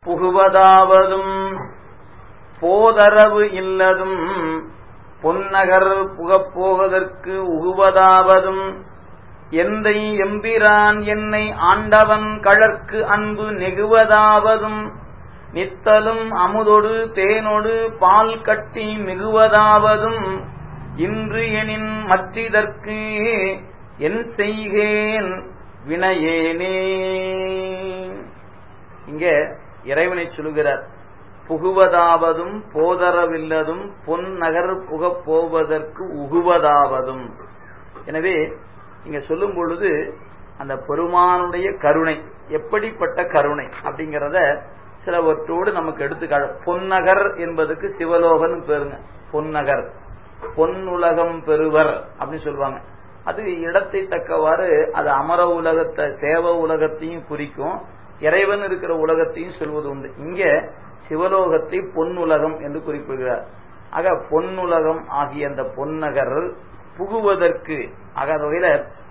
புகுவதாவதும் போதரவு இல்லதும் பொன்னகர் புகப்போவதற்கு உகுவதாவதும் எந்தை எம்பிரான் என்னை ஆண்டவன் கழற்கு அன்பு நெகுவதாவதும் நித்தலும் அமுதொடு தேனொடு பால் கட்டி மிகுவதாவதும் இன்று எனின் மற்றிதற்கு என் செய்கேன் வினையேனே இங்க இறைவனை சொல்லுகிறார் புகுவதாவதும் போதரவில்லதும் பொன் நகர் புகப் போவதற்கு உகுவதாவதும் எனவே இங்க சொல்லும் பொழுது அந்த பெருமானுடைய கருணை எப்படிப்பட்ட கருணை அப்படிங்கிறத சிலவற்றோடு நமக்கு எடுத்துக்காடு பொன்னகர் என்பதுக்கு சிவலோகன் பேருங்க பொன்னகர் பொன்னுலகம் பெறுவர் அப்படின்னு சொல்லுவாங்க அது இடத்தை தக்கவாறு அது அமர உலகத்தை தேவ உலகத்தையும் குறிக்கும் இறைவன் இருக்கிற உலகத்தையும் சொல்வது உண்டு இங்க சிவலோகத்தை பொன்னுலகம் என்று குறிப்பிடுகிறார் ஆக பொன்னுலகம் ஆகிய அந்த பொன்னகர் புகுவதற்கு ஆக அந்த வகையில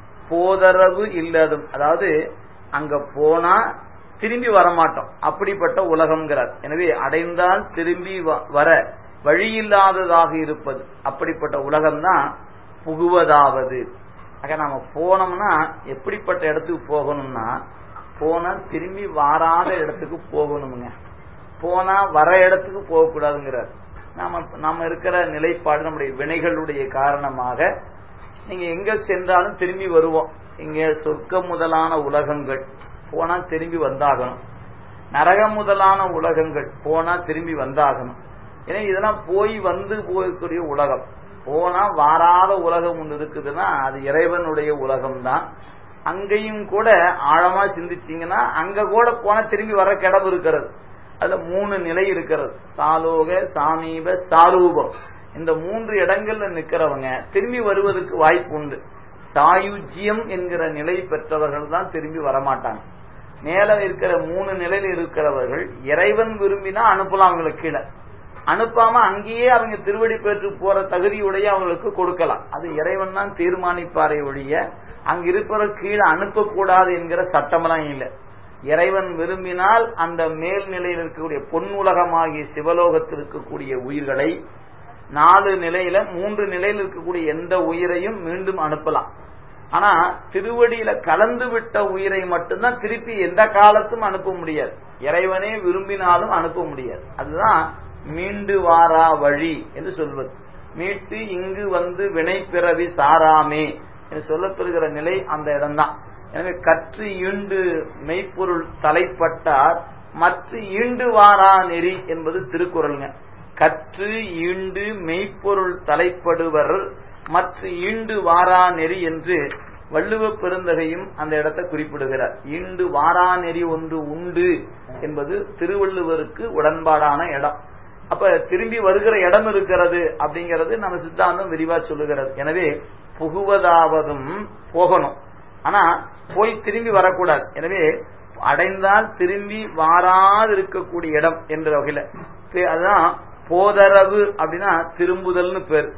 போதரவு இல்லாதும் அதாவது அங்க போனா திரும்பி வரமாட்டோம் அப்படிப்பட்ட உலகம்ங்கிறார் எனவே அடைந்தால் திரும்பி வர வழியில்லாததாக இருப்பது அப்படிப்பட்ட உலகம்தான் புகுவதாவது ஆக நாம போனோம்னா எப்படிப்பட்ட இடத்துக்கு போகணும்னா போனா திரும்பி வாராத இடத்துக்கு போகணுமுங்க போனா வர இடத்துக்கு போகக்கூடாதுங்கிறார் நாம நம்ம இருக்கிற நிலைப்பாடு நம்முடைய வினைகளுடைய காரணமாக நீங்க எங்க சென்றாலும் திரும்பி வருவோம் இங்க சொர்க்க முதலான உலகங்கள் போனா திரும்பி வந்தாகணும் நரகம் முதலான உலகங்கள் போனா திரும்பி வந்தாகணும் ஏன்னா இதெல்லாம் போய் வந்து போகக்கூடிய உலகம் போனா வாராத உலகம் ஒன்று இருக்குதுன்னா அது இறைவனுடைய உலகம் தான் அங்கேயும் கூட ஆழமா சிந்திச்சீங்கன்னா அங்க கூட போனா திரும்பி வர கிடம் இருக்கிறது அதுல மூணு நிலை இருக்கிறது சாலோக சாமீப சாரூபம் இந்த மூன்று இடங்கள்ல நிக்கிறவங்க திரும்பி வருவதற்கு வாய்ப்பு உண்டு சாயுஜ்யம் என்கிற நிலை பெற்றவர்கள் தான் திரும்பி வரமாட்டாங்க மேல இருக்கிற மூணு நிலையில இருக்கிறவர்கள் இறைவன் விரும்பினா அனுப்பலாம் அவங்களுக்கு கீழே அனுப்பாம அங்கேயே அவங்க திருவடி பெற்று போற தகுதியுடைய அவங்களுக்கு கொடுக்கலாம் அது இறைவன் தான் தீர்மானிப்பாரை ஒழிய அங்க இருப்பவர் கீழே அனுப்பக்கூடாது என்கிற சட்டமெல்லாம் இல்லை இறைவன் விரும்பினால் அந்த மேல் நிலையில் இருக்கக்கூடிய பொன்னுலகமாகிய சிவலோகத்தில் இருக்கக்கூடிய உயிர்களை நாலு நிலையில மூன்று நிலையில் இருக்கக்கூடிய எந்த உயிரையும் மீண்டும் அனுப்பலாம் ஆனா திருவடியில கலந்து விட்ட உயிரை மட்டும்தான் திருப்பி எந்த காலத்தும் அனுப்ப முடியாது இறைவனே விரும்பினாலும் அனுப்ப முடியாது அதுதான் மீண்டு வாரா வழி என்று சொல்வது மீட்டு இங்கு வந்து வினை பிறவி சாராமே என்று சொல்லப்பெறுகிற நிலை அந்த இடம்தான் எனவே கற்று ஈண்டு மெய்ப்பொருள் தலைப்பட்டார் மற்ற ஈண்டு வாரா நெறி என்பது திருக்குறளுங்க கற்று ஈண்டு மெய்ப்பொருள் தலைப்படுவர் மற்ற ஈண்டு வாரா நெறி என்று வள்ளுவ பெருந்தகையும் அந்த இடத்தை குறிப்பிடுகிறார் ஈண்டு வாரா நெறி ஒன்று உண்டு என்பது திருவள்ளுவருக்கு உடன்பாடான இடம் அப்ப திரும்பி வருகிற இடம் இருக்கிறது அப்படிங்கிறது நம்ம சித்தாந்தம் விரிவா சொல்லுகிறது எனவே புகுவதாவதும் போகணும் ஆனா போய் திரும்பி வரக்கூடாது எனவே அடைந்தால் திரும்பி வாராது இருக்கக்கூடிய இடம் என்ற வகையில அதுதான் போதரவு அப்படின்னா திரும்புதல்னு பேர்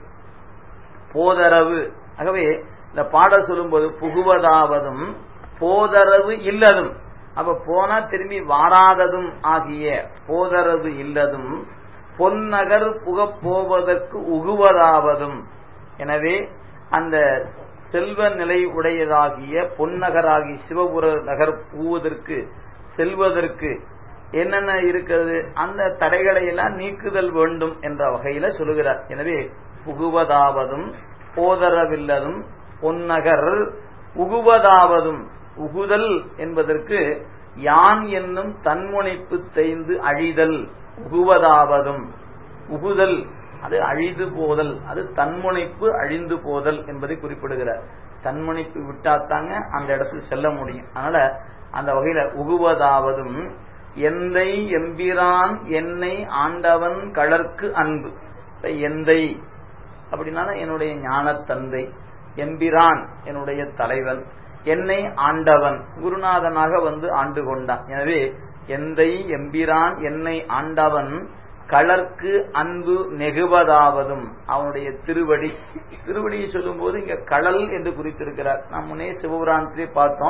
போதரவு ஆகவே இந்த பாட சொல்லும்போது புகுவதாவதும் போதரவு இல்லதும் அப்ப போனா திரும்பி வாராததும் ஆகிய போதரவு இல்லதும் பொன்னகர் புகப் போவதற்கு உகுவதாவதும் எனவே அந்த செல்வ நிலை உடையதாகிய பொன்னகராகி சிவபுர நகர் பூவதற்கு செல்வதற்கு என்னென்ன இருக்கிறது அந்த தடைகளை எல்லாம் நீக்குதல் வேண்டும் என்ற வகையில சொல்லுகிறார் எனவே புகுவதாவதும் போதரவில்லதும் பொன்னகர் உகுவதாவதும் உகுதல் என்பதற்கு யான் என்னும் தன்முனைப்பு தேய்ந்து அழிதல் உகுவதாவதும் உகுதல் அது அழிந்து போதல் அது தன்முனைப்பு அழிந்து போதல் என்பதை குறிப்பிடுகிறார் தன்முனைப்பு விட்டாத்தாங்க அந்த இடத்துக்கு செல்ல முடியும் அதனால அந்த வகையில உகுவதாவதும் எந்தை எம்பிரான் என்னை ஆண்டவன் கழற்கு அன்பு எந்தை அப்படின்னா என்னுடைய ஞான தந்தை எம்பிரான் என்னுடைய தலைவன் என்னை ஆண்டவன் குருநாதனாக வந்து ஆண்டு கொண்டான் எனவே எந்தை எம்பிரான் என்னை ஆண்டவன் களர்க்கு அன்பு நெகுவதாவதும் அவனுடைய திருவடி திருவடியை சொல்லும் போது இங்க களல் என்று குறித்திருக்கிறார் நாம் முன்னே சிவபுராணத்திலே பார்த்தோம்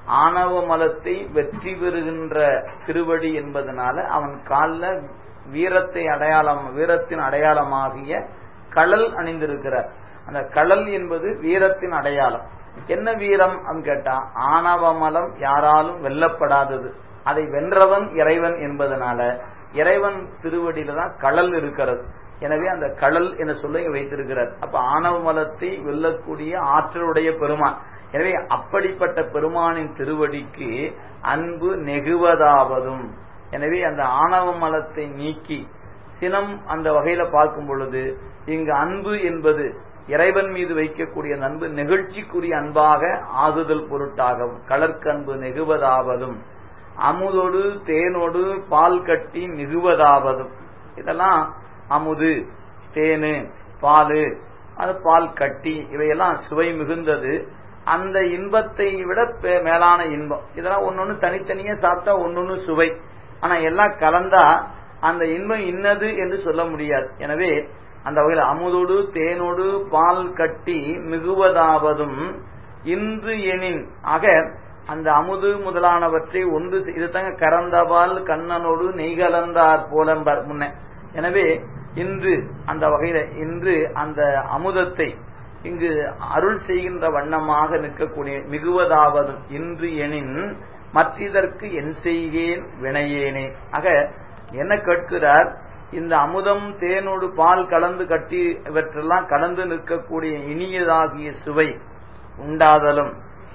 ஆணவ மலத்தை வெற்றி பெறுகின்ற திருவடி என்பதனால அவன் காலில் வீரத்தை அடையாளம் வீரத்தின் அடையாளமாகிய களல் அணிந்திருக்கிறார் அந்த களல் என்பது வீரத்தின் அடையாளம் என்ன வீரம் அப்படின்னு கேட்டா ஆணவ மலம் யாராலும் வெல்லப்படாதது அதை வென்றவன் இறைவன் என்பதனால இறைவன் திருவடியில தான் களல் இருக்கிறது எனவே அந்த களல் என்ற சொல்ல இங்க வைத்திருக்கிறார் அப்ப ஆணவ மலத்தை வெல்லக்கூடிய ஆற்றலுடைய பெருமான் எனவே அப்படிப்பட்ட பெருமானின் திருவடிக்கு அன்பு நெகுவதாவதும் எனவே அந்த ஆணவ மலத்தை நீக்கி சினம் அந்த வகையில பார்க்கும் பொழுது இங்கு அன்பு என்பது இறைவன் மீது வைக்கக்கூடிய அன்பு நெகிழ்ச்சிக்குரிய அன்பாக ஆகுதல் பொருட்டாகவும் கலர்க்கன்பு நெகுவதாவதும் அமுதோடு தேனோடு பால் கட்டி மிகுவதாவதும் இதெல்லாம் அமுது தேனு பாலு அது பால் கட்டி இவையெல்லாம் சுவை மிகுந்தது அந்த இன்பத்தை விட மேலான இன்பம் இதெல்லாம் ஒன்னொன்னு தனித்தனியா சாப்பிட்டா ஒன்னொன்னு சுவை ஆனா எல்லாம் கலந்தா அந்த இன்பம் இன்னது என்று சொல்ல முடியாது எனவே அந்த வகையில் அமுதோடு தேனோடு பால் கட்டி மிகுவதாவதும் இன்று எனின் ஆக அந்த அமுது முதலானவற்றை ஒன்று இதுதாங்க கறந்தபால் கண்ணனோடு நெய்கலந்தார் போலம்பர் முன்ன எனவே இன்று அந்த வகையில இன்று அந்த அமுதத்தை இங்கு அருள் செய்கின்ற வண்ணமாக நிற்கக்கூடிய மிகுவதாவதும் இன்று எனின் மற்றிதற்கு என் செய்கேன் வினையேனே ஆக என்ன கேட்கிறார் இந்த அமுதம் தேனோடு பால் கலந்து கட்டி இவற்றெல்லாம் கலந்து நிற்கக்கூடிய இனியதாகிய சுவை உண்டாதலும்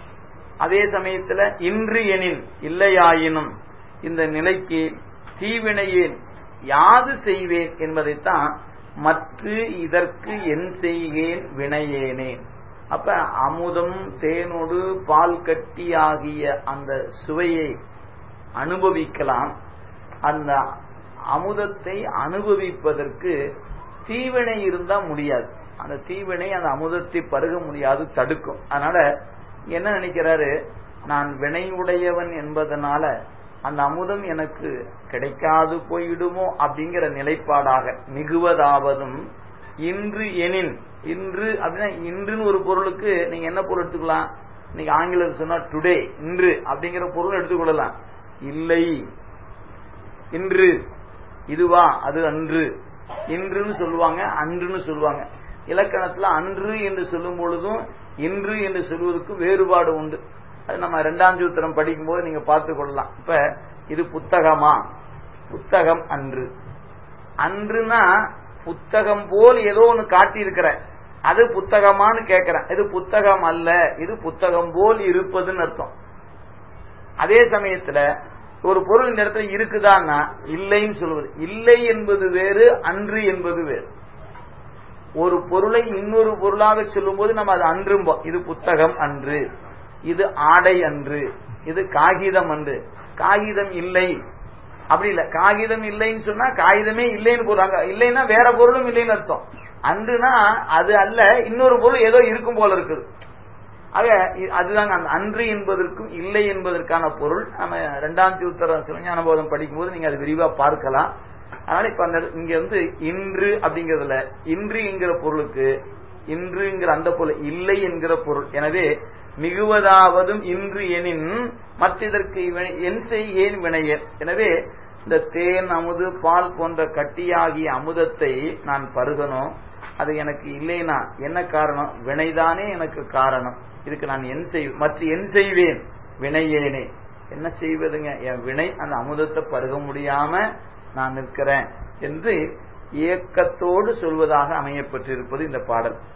அதே சமயத்துல இன்று எனின் இல்லையாயினும் இந்த நிலைக்கு தீவினையேன் யாது செய்வேன் என்பதைத்தான் மற்ற இதற்கு என் செய்கேன் வினையேனே அப்ப அமுதம் தேனோடு பால் கட்டி ஆகிய அந்த சுவையை அனுபவிக்கலாம் அந்த அமுதத்தை அனுபவிப்பதற்கு தீவினை இருந்தா முடியாது அந்த தீவினை அந்த அமுதத்தை பருக முடியாது தடுக்கும் அதனால என்ன நினைக்கிறாரு நான் வினை உடையவன் என்பதனால அந்த அமுதம் எனக்கு கிடைக்காது போயிடுமோ அப்படிங்கிற நிலைப்பாடாக மிகுவதாவதும் இன்று எனின் இன்று அப்படின்னா இன்றுன்னு ஒரு பொருளுக்கு நீங்க என்ன பொருள் எடுத்துக்கலாம் இன்னைக்கு ஆங்கிலம் சொன்னா டுடே இன்று அப்படிங்கிற பொருள் எடுத்துக்கொள்ளலாம் இல்லை இன்று இதுவா அது அன்று இன்றுன்னு சொல்லுவாங்க அன்றுன்னு சொல்லுவாங்க இலக்கணத்துல அன்று என்று சொல்லும் பொழுதும் இன்று என்று சொல்வதற்கும் வேறுபாடு உண்டு அது நம்ம இரண்டாம் சூத்திரம் படிக்கும் போது நீங்க பார்த்து கொள்ளலாம் இப்ப இது புத்தகமா புத்தகம் அன்று அன்றுனா புத்தகம் போல் ஏதோ ஒன்னு காட்டி இருக்கிற அது புத்தகமான்னு கேட்கிறேன் இது புத்தகம் அல்ல இது புத்தகம் போல் இருப்பதுன்னு அர்த்தம் அதே சமயத்துல ஒரு பொருள் இந்த இடத்துல இருக்குதான்னா இல்லைன்னு சொல்வது இல்லை என்பது வேறு அன்று என்பது வேறு ஒரு பொருளை இன்னொரு பொருளாக சொல்லும் போது நம்ம அது அன்றும்போம் இது புத்தகம் அன்று இது ஆடை அன்று இது காகிதம் அன்று காகிதம் இல்லை அப்படி இல்ல காகிதம் இல்லைன்னு சொன்னா காகிதமே இல்லைன்னு போறாங்க இல்லைன்னா வேற பொருளும் இல்லைன்னு அர்த்தம் அன்றுனா அது அல்ல இன்னொரு பொருள் ஏதோ இருக்கும் போல இருக்குது ஆக அதுதாங்க அந்த அன்று என்பதற்கும் இல்லை என்பதற்கான பொருள் நம்ம இரண்டாம் சூத்திர சிவஞான போதம் படிக்கும் போது நீங்க அதை விரிவா பார்க்கலாம் அதனால இப்ப அந்த இங்க வந்து இன்று அப்படிங்கறதுல இன்று என்கிற பொருளுக்கு இன்றுங்கிற அந்த பொருள் இல்லை என்கிற பொருள் எனவே மிகுவதாவதும் இன்று எனின் மற்றதற்கு என் செய் ஏன் வினையர் எனவே இந்த தேன் அமுது பால் போன்ற கட்டியாகிய அமுதத்தை நான் பருகணும் அது எனக்கு இல்லைனா என்ன காரணம் வினைதானே எனக்கு காரணம் இதுக்கு நான் என் செய் மற்ற என் செய்வேன் வினையேனே என்ன செய்வதுங்க என் வினை அந்த அமுதத்தை பருக முடியாம நான் நிற்கிறேன் என்று ஏக்கத்தோடு சொல்வதாக அமையப்பட்டிருப்பது இந்த பாடல்